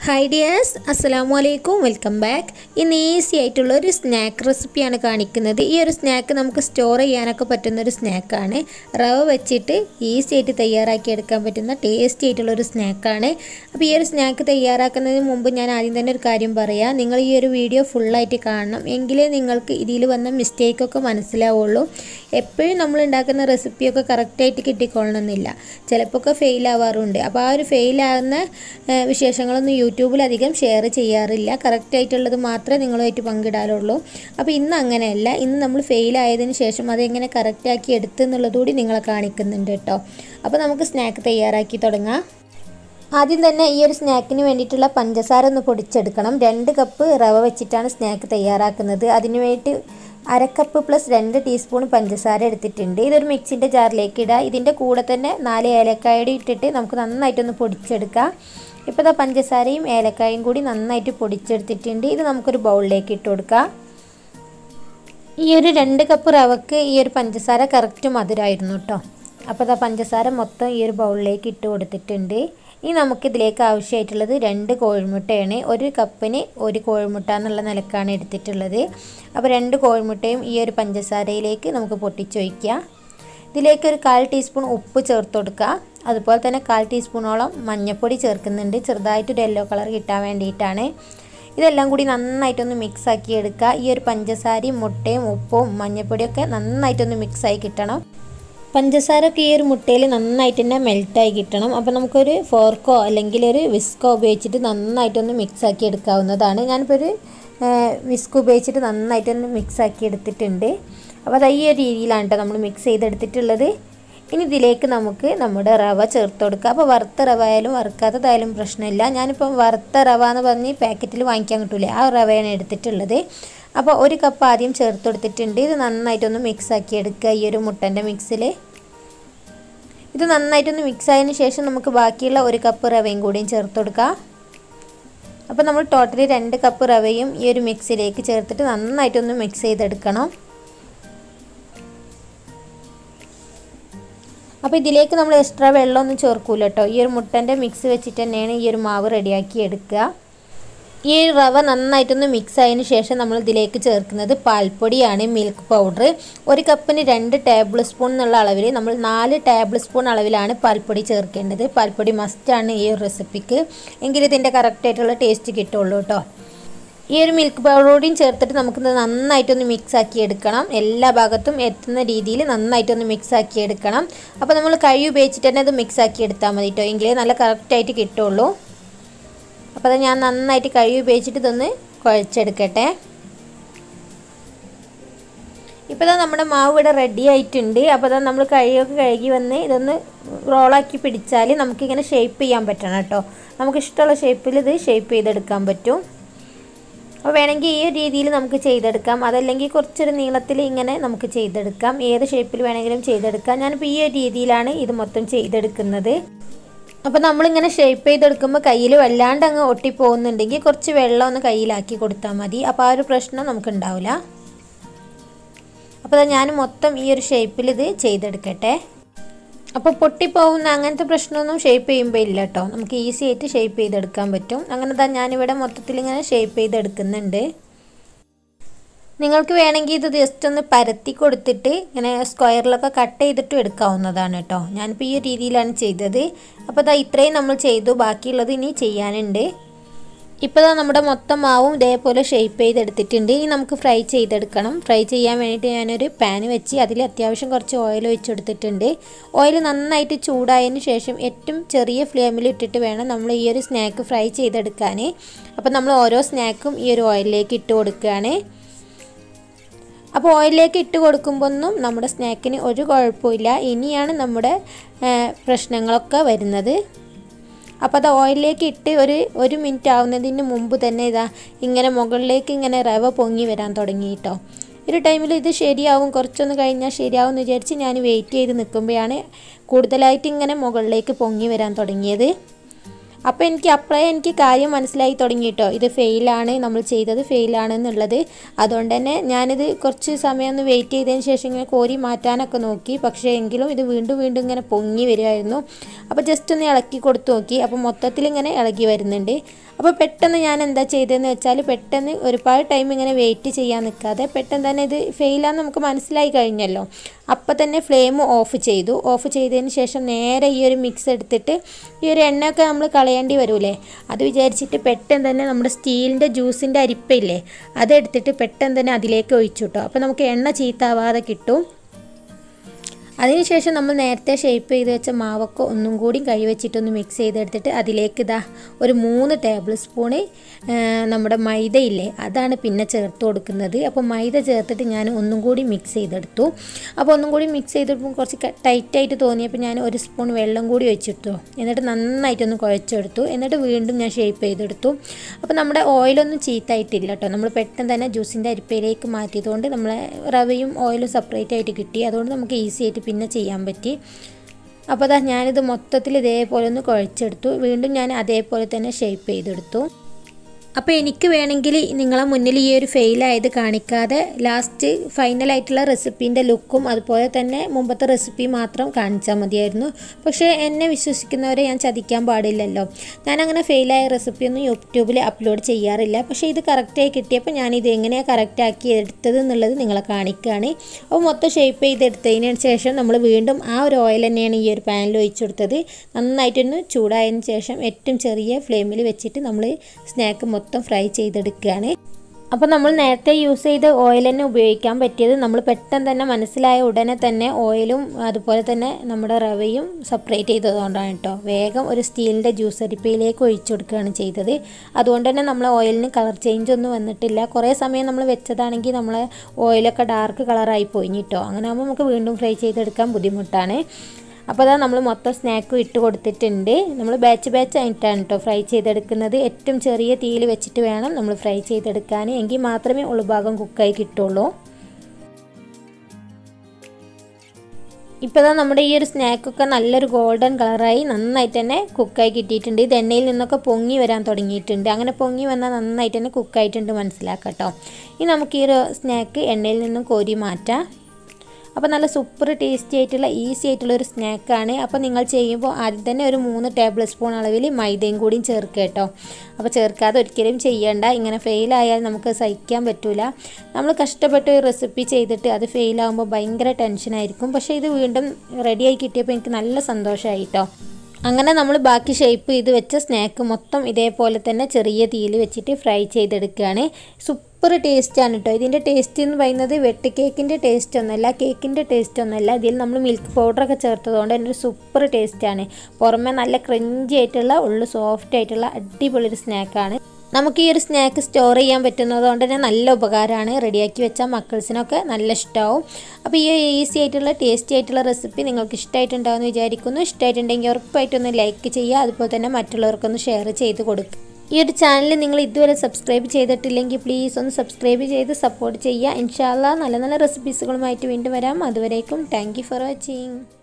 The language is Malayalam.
ഹായ് ഡിയേഴ്സ് അസ്സലാമു അലൈക്കും വെൽക്കം ബാക്ക് ഇന്ന് ഈസി ആയിട്ടുള്ള ഒരു സ്നാക്ക് റെസിപ്പിയാണ് കാണിക്കുന്നത് ഈ ഒരു സ്നാക്ക് നമുക്ക് സ്റ്റോർ ചെയ്യാനൊക്കെ പറ്റുന്ന ഒരു സ്നാക്കാണ് റവ വെച്ചിട്ട് ഈസി ആയിട്ട് തയ്യാറാക്കി എടുക്കാൻ പറ്റുന്ന ടേസ്റ്റി ആയിട്ടുള്ള ഒരു സ്നാക്കാണ് അപ്പോൾ ഈ ഒരു സ്നാക്ക് തയ്യാറാക്കുന്നതിന് മുമ്പ് ഞാൻ ആദ്യം തന്നെ ഒരു കാര്യം പറയാം നിങ്ങൾ ഈ ഒരു വീഡിയോ ഫുള്ളായിട്ട് കാണണം എങ്കിലേ നിങ്ങൾക്ക് ഇതിൽ വന്ന മിസ്റ്റേക്കൊക്കെ മനസ്സിലാവുള്ളൂ എപ്പോഴും നമ്മൾ ഉണ്ടാക്കുന്ന റെസിപ്പിയൊക്കെ കറക്റ്റായിട്ട് കിട്ടിക്കൊള്ളണമെന്നില്ല ചിലപ്പോൾ ഒക്കെ ഫെയിൽ ആവാറുണ്ട് അപ്പോൾ ആ ഒരു ഫെയിൽ ആകുന്ന ഏഹ്, വിശേഷങ്ങളൊന്നും യൂട്യൂബിൽ അധികം ഷെയർ ചെയ്യാറില്ല കറക്റ്റ് ആയിട്ടുള്ളത് മാത്രമേ നിങ്ങളുമായിട്ട് പങ്കിടാറുള്ളൂ അപ്പോൾ ഇന്ന് അങ്ങനെയല്ല ഇന്ന് നമ്മൾ ഫെയിൽ ആയതിന് ശേഷം അതെങ്ങനെ കറക്റ്റാക്കി എടുത്തു എന്നുള്ളതുകൂടി നിങ്ങളെ കാണിക്കുന്നുണ്ട് കേട്ടോ അപ്പോൾ നമുക്ക് സ്നാക്ക് തയ്യാറാക്കി തുടങ്ങാം ആദ്യം തന്നെ ഈ ഒരു സ്നാക്കിന് വേണ്ടിയിട്ടുള്ള പഞ്ചസാര ഒന്ന് പൊടിച്ചെടുക്കണം രണ്ട് കപ്പ് റവ വെച്ചിട്ടാണ് സ്നാക്ക് തയ്യാറാക്കുന്നത് അതിന് വേണ്ടി അരക്കപ്പ് പ്ലസ് രണ്ട് ടീസ്പൂൺ പഞ്ചസാര എടുത്തിട്ടുണ്ട് ഇതൊരു മിക്സിൻ്റെ ജാറിലേക്ക് ഇടുക ഇതിൻ്റെ കൂടെ തന്നെ നാല് ഏലക്കായയുടെ ഇട്ടിട്ട് നമുക്ക് നന്നായിട്ടൊന്ന് പൊടിച്ചെടുക്കാം ഇപ്പോൾ ഇതാ പഞ്ചസാരയും ഏലക്കായും കൂടി നന്നായിട്ട് പൊടിച്ചെടുത്തിട്ടുണ്ട് ഇത് നമുക്കൊരു ബൗളിലേക്ക് ഇട്ട് കൊടുക്കാം ഈ ഒരു രണ്ട് കപ്പ് റവക്ക് ഈ ഒരു പഞ്ചസാര കറക്റ്റ് മധുരമായിരുന്നു കേട്ടോ അപ്പോൾ ഇതാ പഞ്ചസാര മൊത്തം ഈ ഒരു ബൗളിലേക്ക് ഇട്ട് കൊടുത്തിട്ടുണ്ട് ഇനി നമുക്കിതിലേക്ക് ആവശ്യമായിട്ടുള്ളത് രണ്ട് കോഴിമുട്ടയാണ് ഒരു കപ്പിന് ഒരു കോഴിമുട്ട എന്നുള്ള നിലക്കാണ് എടുത്തിട്ടുള്ളത് അപ്പോൾ രണ്ട് കോഴിമുട്ടയും ഈ ഒരു പഞ്ചസാരയിലേക്ക് നമുക്ക് പൊട്ടിച്ചൊഴിക്കുക ഇതിലേക്ക് ഒരു കാൽ ടീസ്പൂൺ ഉപ്പ് ചേർത്ത് കൊടുക്കുക അതുപോലെ തന്നെ കാൽ ടീസ്പൂണോളം മഞ്ഞൾപ്പൊടി ചേർക്കുന്നുണ്ട് ചെറുതായിട്ടൊരു യെല്ലോ കളർ കിട്ടാൻ വേണ്ടിയിട്ടാണ് ഇതെല്ലാം കൂടി നന്നായിട്ടൊന്ന് മിക്സ് ആക്കി എടുക്കുക ഈ ഒരു പഞ്ചസാരയും മുട്ടയും ഉപ്പും മഞ്ഞൾപ്പൊടിയൊക്കെ നന്നായിട്ടൊന്ന് മിക്സ് ആയി കിട്ടണം പഞ്ചസാര ഒക്കെ ഈ ഒരു മുട്ടയിൽ നന്നായിട്ട് തന്നെ മെൽറ്റായി കിട്ടണം അപ്പോൾ നമുക്കൊരു ഫോർക്കോ അല്ലെങ്കിൽ ഒരു വിസ്കോ ഉപയോഗിച്ചിട്ട് നന്നായിട്ടൊന്ന് മിക്സ് ആക്കി എടുക്കാവുന്നതാണ് ഞാനിപ്പോൾ ഒരു വിസ്ക് ഉപയോഗിച്ചിട്ട് നന്നായിട്ടൊന്ന് മിക്സ് ആക്കി എടുത്തിട്ടുണ്ട് അപ്പോൾ അത് ഈ ഒരു രീതിയിലാണ് കേട്ടോ നമ്മൾ മിക്സ് ചെയ്തെടുത്തിട്ടുള്ളത് ഇനി ഇതിലേക്ക് നമുക്ക് നമ്മുടെ റവ ചേർത്ത് കൊടുക്കുക അപ്പോൾ വറുത്ത റവ ആയാലും വറുക്കാത്തതായാലും പ്രശ്നമില്ല ഞാനിപ്പം വറുത്ത റവ എന്ന് പറഞ്ഞ് പാക്കറ്റിൽ വാങ്ങിക്കാൻ കിട്ടൂലേ ആ റവയാണ് എടുത്തിട്ടുള്ളത് അപ്പോൾ ഒരു കപ്പ് ആദ്യം ചേർത്ത് കൊടുത്തിട്ടുണ്ട് ഇത് നന്നായിട്ടൊന്ന് മിക്സ് ആക്കി എടുക്കുക ഈ ഒരു മുട്ടൻ്റെ മിക്സിൽ ഇത് നന്നായിട്ടൊന്ന് മിക്സ് ആയതിന് ശേഷം നമുക്ക് ബാക്കിയുള്ള ഒരു കപ്പ് റവയും കൂടിയും ചേർത്ത് കൊടുക്കാം അപ്പോൾ നമ്മൾ ടോട്ടലി രണ്ട് കപ്പ് റവയും ഈ ഒരു മിക്സിലേക്ക് ചേർത്തിട്ട് നന്നായിട്ടൊന്ന് മിക്സ് ചെയ്തെടുക്കണം അപ്പോൾ ഇതിലേക്ക് നമ്മൾ എക്സ്ട്രാ വെള്ളമൊന്നും ചേർക്കൂല കേട്ടോ ഈ ഒരു മുട്ടൻ്റെ മിക്സ് വെച്ചിട്ട് തന്നെയാണ് ഈ ഒരു മാവ് റെഡിയാക്കി എടുക്കുക ഈ ഒരു റവ നന്നായിട്ടൊന്ന് മിക്സ് ആയതിന് ശേഷം നമ്മൾ ഇതിലേക്ക് ചേർക്കുന്നത് പാൽപ്പൊടിയാണ് മിൽക്ക് പൗഡർ ഒരു കപ്പിന് രണ്ട് ടേബിൾ സ്പൂൺ എന്നുള്ള അളവിൽ നമ്മൾ നാല് ടേബിൾ സ്പൂൺ അളവിലാണ് പാൽപ്പൊടി ചേർക്കേണ്ടത് പാൽപ്പൊടി മസ്റ്റാണ് ഈ ഒരു റെസിപ്പിക്ക് എങ്കിൽ ഇതിൻ്റെ കറക്റ്റായിട്ടുള്ള ടേസ്റ്റ് കിട്ടുള്ളൂ കേട്ടോ ഈ ഒരു മിൽക്ക് പൗഡറും ചേർത്തിട്ട് നമുക്കിത് നന്നായിട്ടൊന്ന് മിക്സ് ആക്കി എടുക്കണം എല്ലാ ഭാഗത്തും എത്തുന്ന രീതിയിൽ നന്നായിട്ടൊന്ന് മിക്സ് ആക്കി എടുക്കണം അപ്പോൾ നമ്മൾ കൈ ഉപയോഗിച്ചിട്ട് തന്നെ അത് മിക്സ് ആക്കി എടുത്താൽ മതി കേട്ടോ എങ്കിലേ നല്ല കറക്റ്റായിട്ട് കിട്ടുള്ളൂ അപ്പോൾ അത് ഞാൻ നന്നായിട്ട് കൈ ഉപയോഗിച്ചിട്ട് ഇതൊന്ന് കുഴച്ചെടുക്കട്ടെ ഇപ്പോൾ ഇതാ നമ്മുടെ മാവ് ഇവിടെ റെഡി ആയിട്ടുണ്ട് അപ്പോൾ ഇതാ നമ്മൾ കഴിയൊക്കെ കഴുകി വന്ന് ഇതൊന്ന് റോളാക്കി പിടിച്ചാൽ നമുക്കിങ്ങനെ ഷേപ്പ് ചെയ്യാൻ പറ്റണം കേട്ടോ നമുക്ക് ഇഷ്ടമുള്ള ഷേപ്പിൽ ഇത് ഷേപ്പ് ചെയ്തെടുക്കാൻ പറ്റും അപ്പോൾ വേണമെങ്കിൽ ഈ ഒരു രീതിയിൽ നമുക്ക് ചെയ്തെടുക്കാം അതല്ലെങ്കിൽ കുറച്ചൊരു നീളത്തിൽ ഇങ്ങനെ നമുക്ക് ചെയ്തെടുക്കാം ഏത് ഷേപ്പിൽ വേണമെങ്കിലും ചെയ്തെടുക്കാം ഞാനിപ്പോൾ ഈ ഒരു രീതിയിലാണ് ഇത് മൊത്തം ചെയ്തെടുക്കുന്നത് അപ്പോൾ നമ്മളിങ്ങനെ ഷേപ്പ് ചെയ്തെടുക്കുമ്പോൾ കയ്യിൽ വല്ലാണ്ട് അങ്ങ് ഒട്ടിപ്പോകുന്നുണ്ടെങ്കിൽ കുറച്ച് വെള്ളം ഒന്ന് കയ്യിലാക്കി കൊടുത്താൽ മതി അപ്പോൾ ആ ഒരു പ്രശ്നം നമുക്ക് ഉണ്ടാവില്ല അപ്പോൾ ഞാൻ മൊത്തം ഈ ഒരു ഷേപ്പിൽ ഇത് ചെയ്തെടുക്കട്ടെ അപ്പോൾ പൊട്ടിപ്പോകുന്ന അങ്ങനത്തെ പ്രശ്നമൊന്നും ഷേപ്പ് ചെയ്യുമ്പോൾ ഇല്ല കേട്ടോ നമുക്ക് ഈസി ആയിട്ട് ഷേപ്പ് ചെയ്തെടുക്കാൻ പറ്റും അങ്ങനെ തന്നെ ഞാനിവിടെ മൊത്തത്തിൽ ഇങ്ങനെ ഷേപ്പ് ചെയ്തെടുക്കുന്നുണ്ട് നിങ്ങൾക്ക് വേണമെങ്കിൽ ഇത് ജസ്റ്റ് ഒന്ന് പരത്തി കൊടുത്തിട്ട് ഇങ്ങനെ സ്ക്വയറിലൊക്കെ കട്ട് ചെയ്തിട്ടും എടുക്കാവുന്നതാണ് കേട്ടോ ഞാനിപ്പോൾ ഈ ഒരു രീതിയിലാണ് ചെയ്തത് അപ്പോൾ അതാ ഇത്രയും നമ്മൾ ചെയ്തു ബാക്കിയുള്ളത് ഇനി ചെയ്യാനുണ്ട് ഇപ്പോൾ നമ്മുടെ മൊത്തം മാവും ഇതേപോലെ ഷേപ്പ് ചെയ്തെടുത്തിട്ടുണ്ട് ഇനി നമുക്ക് ഫ്രൈ ചെയ്തെടുക്കണം ഫ്രൈ ചെയ്യാൻ വേണ്ടിയിട്ട് ഞാനൊരു പാൻ വെച്ച് അതിൽ അത്യാവശ്യം കുറച്ച് ഓയിൽ വെച്ച് കൊടുത്തിട്ടുണ്ട് ഓയിൽ നന്നായിട്ട് ചൂടായതിന് ശേഷം ഏറ്റവും ചെറിയ ഫ്ലെയിമിൽ ഇട്ടിട്ട് വേണം നമ്മൾ ഈ ഒരു സ്നാക്ക് ഫ്രൈ ചെയ്തെടുക്കാൻ അപ്പോൾ നമ്മൾ ഓരോ സ്നാക്കും ഈ ഒരു ഓയിലിലേക്ക് ഇട്ട് കൊടുക്കുകയാണ് അപ്പോൾ ഓയിലിലേക്ക് ഇട്ട് കൊടുക്കുമ്പോഴൊന്നും നമ്മുടെ സ്നാക്കിന് ഒരു കുഴപ്പമില്ല ഇനിയാണ് നമ്മുടെ പ്രശ്നങ്ങളൊക്കെ വരുന്നത് അപ്പോൾ അത് ഓയിലിലേക്ക് ഇട്ട് ഒരു ഒരു മിനിറ്റ് ആവുന്നതിന് മുമ്പ് തന്നെ ഇതാ ഇങ്ങനെ മുകളിലേക്ക് ഇങ്ങനെ റവ പൊങ്ങി വരാൻ തുടങ്ങി കേട്ടോ ഒരു ടൈമിൽ ഇത് ശരിയാവും കുറച്ചൊന്ന് കഴിഞ്ഞാൽ ശരിയാവും എന്ന് വിചാരിച്ച് ഞാൻ വെയിറ്റ് ചെയ്ത് നിൽക്കുമ്പോഴാണ് കൂടുതലായിട്ട് ഇങ്ങനെ മുകളിലേക്ക് പൊങ്ങി വരാൻ തുടങ്ങിയത് അപ്പോൾ എനിക്ക് അപ്പോഴേ എനിക്ക് കാര്യം മനസ്സിലായി തുടങ്ങി കേട്ടോ ഇത് ഫെയിലാണ് നമ്മൾ ചെയ്തത് ഫെയിലാണ് എന്നുള്ളത് അതുകൊണ്ട് തന്നെ ഞാനിത് കുറച്ച് സമയം ഒന്ന് വെയിറ്റ് ചെയ്തതിന് ശേഷം ഇങ്ങനെ കോരി മാറ്റാനൊക്കെ നോക്കി പക്ഷേ എങ്കിലും ഇത് വീണ്ടും വീണ്ടും ഇങ്ങനെ പൊങ്ങി വരുമായിരുന്നു അപ്പോൾ ജസ്റ്റ് ഒന്ന് ഇളക്കി കൊടുത്ത് നോക്കി അപ്പോൾ മൊത്തത്തിൽ ഇങ്ങനെ ഇളകി വരുന്നുണ്ട് അപ്പോൾ പെട്ടെന്ന് ഞാൻ എന്താ ചെയ്തതെന്ന് വെച്ചാൽ പെട്ടെന്ന് ഒരുപാട് ടൈം ഇങ്ങനെ വെയിറ്റ് ചെയ്യാൻ നിൽക്കാതെ പെട്ടെന്ന് തന്നെ ഇത് ഫെയിലാന്ന് നമുക്ക് മനസ്സിലായി കഴിഞ്ഞല്ലോ അപ്പം തന്നെ ഫ്ലെയിം ഓഫ് ചെയ്തു ഓഫ് ചെയ്തതിന് ശേഷം നേരെ ഈ ഒരു മിക്സ് എടുത്തിട്ട് ഈ ഒരു എണ്ണയൊക്കെ നമ്മൾ കളയേണ്ടി വരൂലേ അത് വിചാരിച്ചിട്ട് പെട്ടെന്ന് തന്നെ നമ്മുടെ സ്റ്റീലിൻ്റെ ജ്യൂസിൻ്റെ അരിപ്പയില്ലേ അതെടുത്തിട്ട് പെട്ടെന്ന് തന്നെ അതിലേക്ക് ഒഴിച്ചു കേട്ടോ അപ്പോൾ നമുക്ക് എണ്ണ ചീത്താവാതെ കിട്ടും അതിനുശേഷം നമ്മൾ നേരത്തെ ഷേപ്പ് ചെയ്ത് വെച്ച മാവൊക്കെ ഒന്നും കൂടി കഴിവെച്ചിട്ടൊന്ന് മിക്സ് ചെയ്തെടുത്തിട്ട് അതിലേക്ക് ഇതാ ഒരു മൂന്ന് ടേബിൾ സ്പൂണ് നമ്മുടെ മൈദയില്ലേ അതാണ് പിന്നെ ചേർത്ത് കൊടുക്കുന്നത് അപ്പോൾ മൈദ ചേർത്തിട്ട് ഞാൻ ഒന്നും കൂടി മിക്സ് ചെയ്തെടുത്തു അപ്പോൾ ഒന്നും കൂടി മിക്സ് ചെയ്തെടുക്കുമ്പോൾ കുറച്ച് ടൈറ്റായിട്ട് തോന്നിയപ്പോൾ ഞാൻ ഒരു സ്പൂൺ വെള്ളം കൂടി വെച്ചിട്ടു എന്നിട്ട് നന്നായിട്ടൊന്ന് കുഴച്ചെടുത്തു എന്നിട്ട് വീണ്ടും ഞാൻ ഷേപ്പ് ചെയ്തെടുത്തു അപ്പോൾ നമ്മുടെ ഓയിലൊന്നും ചീത്തായിട്ടില്ല കേട്ടോ നമ്മൾ പെട്ടെന്ന് തന്നെ ജ്യൂസിൻ്റെ അരിപ്പയിലേക്ക് മാറ്റിയതുകൊണ്ട് നമ്മളെ റവയും ഓയിലും സെപ്പറേറ്റ് ആയിട്ട് കിട്ടി അതുകൊണ്ട് നമുക്ക് ഈസി ആയിട്ട് പിന്നെ ചെയ്യാൻ പറ്റി അപ്പോൾ അതാ ഞാനിത് മൊത്തത്തിൽ ഇതേപോലെ ഒന്ന് കുഴച്ചെടുത്തു വീണ്ടും ഞാൻ അതേപോലെ തന്നെ ഷേപ്പ് ചെയ്തെടുത്തു അപ്പോൾ എനിക്ക് വേണമെങ്കിൽ നിങ്ങളെ മുന്നിൽ ഈ ഒരു ഫെയിലായത് കാണിക്കാതെ ലാസ്റ്റ് ഫൈനലായിട്ടുള്ള റെസിപ്പീൻ്റെ ലുക്കും അതുപോലെ തന്നെ മുമ്പത്തെ റെസിപ്പി മാത്രം കാണിച്ചാൽ മതിയായിരുന്നു പക്ഷേ എന്നെ വിശ്വസിക്കുന്നവരെ ഞാൻ ചതിക്കാൻ പാടില്ലല്ലോ ഞാനങ്ങനെ ഫെയിലായ റെസിപ്പിയൊന്നും യൂട്യൂബിൽ അപ്ലോഡ് ചെയ്യാറില്ല പക്ഷേ ഇത് കറക്റ്റായി കിട്ടിയപ്പോൾ ഞാനിത് എങ്ങനെയാണ് കറക്റ്റാക്കി എടുത്തത് എന്നുള്ളത് നിങ്ങളെ കാണിക്കുകയാണ് അപ്പോൾ മൊത്തം ഷേപ്പ് ചെയ്തെടുത്തതിന് ശേഷം നമ്മൾ വീണ്ടും ആ ഒരു ഓയിൽ തന്നെയാണ് ഈ ഒരു പാനിൽ ഒഴിച്ചു കൊടുത്തത് നന്നായിട്ടൊന്ന് ചൂടായതിന് ശേഷം ഏറ്റവും ചെറിയ ഫ്ലെയിമിൽ വെച്ചിട്ട് നമ്മൾ സ്നാക്ക് മൊത്തം ഫ്രൈ ചെയ്തെടുക്കുകയാണ് അപ്പോൾ നമ്മൾ നേരത്തെ യൂസ് ചെയ്ത ഓയിൽ തന്നെ ഉപയോഗിക്കാൻ പറ്റിയത് നമ്മൾ പെട്ടെന്ന് തന്നെ മനസ്സിലായ ഉടനെ തന്നെ ഓയിലും അതുപോലെ തന്നെ നമ്മുടെ റവയും സെപ്പറേറ്റ് ചെയ്തതുകൊണ്ടാണ് കേട്ടോ വേഗം ഒരു സ്റ്റീലിൻ്റെ ജ്യൂസ് അരിപ്പയിലേക്ക് ഒഴിച്ചു കൊടുക്കുകയാണ് ചെയ്തത് അതുകൊണ്ട് തന്നെ നമ്മൾ ഓയിലിന് കളർ ചേഞ്ച് ഒന്നും വന്നിട്ടില്ല കുറേ സമയം നമ്മൾ വെച്ചതാണെങ്കിൽ നമ്മളെ ഓയിലൊക്കെ ഡാർക്ക് കളറായി പോയി കേട്ടോ അങ്ങനെ ആകുമ്പോൾ നമുക്ക് വീണ്ടും ഫ്രൈ ചെയ്തെടുക്കാൻ ബുദ്ധിമുട്ടാണ് അപ്പോൾ അതാ നമ്മൾ മൊത്തം സ്നാക്കും ഇട്ട് കൊടുത്തിട്ടുണ്ട് നമ്മൾ ബാച്ച് ബാച്ച് ആയിട്ടാണ് കേട്ടോ ഫ്രൈ ചെയ്തെടുക്കുന്നത് ഏറ്റവും ചെറിയ തീയിൽ വെച്ചിട്ട് വേണം നമ്മൾ ഫ്രൈ ചെയ്തെടുക്കാൻ എങ്കിൽ മാത്രമേ ഉൾഭാഗം കുക്കായി കിട്ടുള്ളൂ ഇപ്പോൾ നമ്മുടെ ഈ ഒരു സ്നാക്കൊക്കെ നല്ലൊരു ഗോൾഡൻ കളറായി നന്നായിട്ട് തന്നെ കുക്കായി കിട്ടിയിട്ടുണ്ട് ഇത് എണ്ണയിൽ നിന്നൊക്കെ പൊങ്ങി വരാൻ തുടങ്ങിയിട്ടുണ്ട് അങ്ങനെ പൊങ്ങി വന്നാൽ നന്നായിട്ട് തന്നെ കുക്കായിട്ടുണ്ട് മനസ്സിലാക്കാം കേട്ടോ ഇനി നമുക്ക് ഈ ഒരു സ്നാക്ക് എണ്ണയിൽ നിന്നും കോരി മാറ്റാം അപ്പോൾ നല്ല സൂപ്പർ ടേസ്റ്റി ആയിട്ടുള്ള ഈസി ആയിട്ടുള്ള ഒരു സ്നാക്കാണ് അപ്പോൾ നിങ്ങൾ ചെയ്യുമ്പോൾ ആദ്യം തന്നെ ഒരു മൂന്ന് ടേബിൾ സ്പൂൺ അളവിൽ മൈദയും കൂടിയും ചേർക്കുക കേട്ടോ അപ്പോൾ ചേർക്കാതെ ഒരിക്കലും ചെയ്യണ്ട ഇങ്ങനെ ഫെയിലായാൽ നമുക്ക് സഹിക്കാൻ പറ്റില്ല നമ്മൾ കഷ്ടപ്പെട്ട് ഒരു റെസിപ്പി ചെയ്തിട്ട് അത് ഫെയിലാകുമ്പോൾ ഭയങ്കര ടെൻഷനായിരിക്കും പക്ഷേ ഇത് വീണ്ടും റെഡിയായി കിട്ടിയപ്പോൾ എനിക്ക് നല്ല സന്തോഷമായി കേട്ടോ അങ്ങനെ നമ്മൾ ബാക്കി ഷേപ്പ് ചെയ്ത് വെച്ച സ്നാക്ക് മൊത്തം ഇതേപോലെ തന്നെ ചെറിയ തീയിൽ വെച്ചിട്ട് ഫ്രൈ ചെയ്തെടുക്കുകയാണ് സൂപ്പർ ടേസ്റ്റാണ് കേട്ടോ ഇതിൻ്റെ ടേസ്റ്റ് എന്ന് പറയുന്നത് വെട്ട് കേക്കിൻ്റെ ടേസ്റ്റ് ഒന്നുമല്ല കേക്കിൻ്റെ ടേസ്റ്റ് ഒന്നുമല്ല ഇതിൽ നമ്മൾ മിൽക്ക് പൗഡറൊക്കെ ചേർത്തതുകൊണ്ട് തന്നെ ഒരു സൂപ്പർ ടേസ്റ്റാണ് പുറമെ നല്ല ക്രഞ്ചി ആയിട്ടുള്ള ഉള്ളു സോഫ്റ്റ് ആയിട്ടുള്ള അടിപൊളി ഒരു സ്നാക്കാണ് നമുക്ക് ഈ ഒരു സ്നാക്ക് സ്റ്റോർ ചെയ്യാൻ പറ്റുന്നത് കൊണ്ട് തന്നെ നല്ല ഉപകാരമാണ് റെഡിയാക്കി വെച്ചാൽ മക്കൾസിനൊക്കെ നല്ല ഇഷ്ടമാവും അപ്പോൾ ഈ ഈസി ആയിട്ടുള്ള ടേസ്റ്റി ആയിട്ടുള്ള റെസിപ്പി നിങ്ങൾക്ക് ഇഷ്ടമായിട്ടുണ്ടാവുമെന്ന് വിചാരിക്കുന്നു ഇഷ്ടമായിട്ടുണ്ടെങ്കിൽ ഉറപ്പായിട്ടൊന്ന് ലൈക്ക് ചെയ്യുക അതുപോലെ തന്നെ മറ്റുള്ളവർക്കൊന്ന് ഷെയർ ചെയ്ത് കൊടുക്കുക ഈ ഒരു ചാനൽ നിങ്ങൾ ഇതുവരെ സബ്സ്ക്രൈബ് ചെയ്തിട്ടില്ലെങ്കിൽ പ്ലീസ് ഒന്ന് സബ്സ്ക്രൈബ് ചെയ്ത് സപ്പോർട്ട് ചെയ്യുക ഇൻഷാല്ല നല്ല നല്ല റെസിപ്പീസുകളുമായിട്ട് വീണ്ടും വരാം അതുവരേക്കും താങ്ക് ഫോർ വാച്ചിങ്